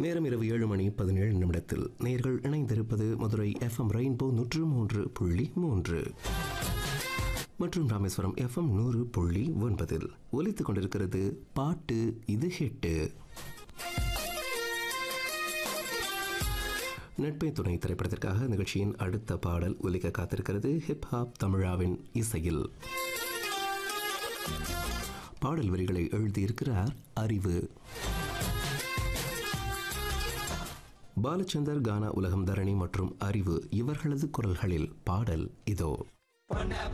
நேரம் இரவு ஏழு மணி பதினேழு நிமிடத்தில் நேர்கள் இணைந்திருப்பது மதுரை எஃப்எம் ரெயின்போ நூற்று மூன்று புள்ளி மூன்று மற்றும் ராமேஸ்வரம் எஃப்எம் நூறு புள்ளி ஒன்பதில் ஒலித்துக் கொண்டிருக்கிறது பாட்டு இது ஹிட்டு நட்பை துணை திரைப்படத்திற்காக நிகழ்ச்சியின் அடுத்த பாடல் ஒலிக்க காத்திருக்கிறது ஹிப்ஹாப் தமிழாவின் இசையில் பாடல் வரிகளை எழுதியிருக்கிறார் அறிவு பாலச்சந்தர் கானா உலகம் தரணி மற்றும் அறிவு இவர்களது குரல்களில் பாடல் இதோ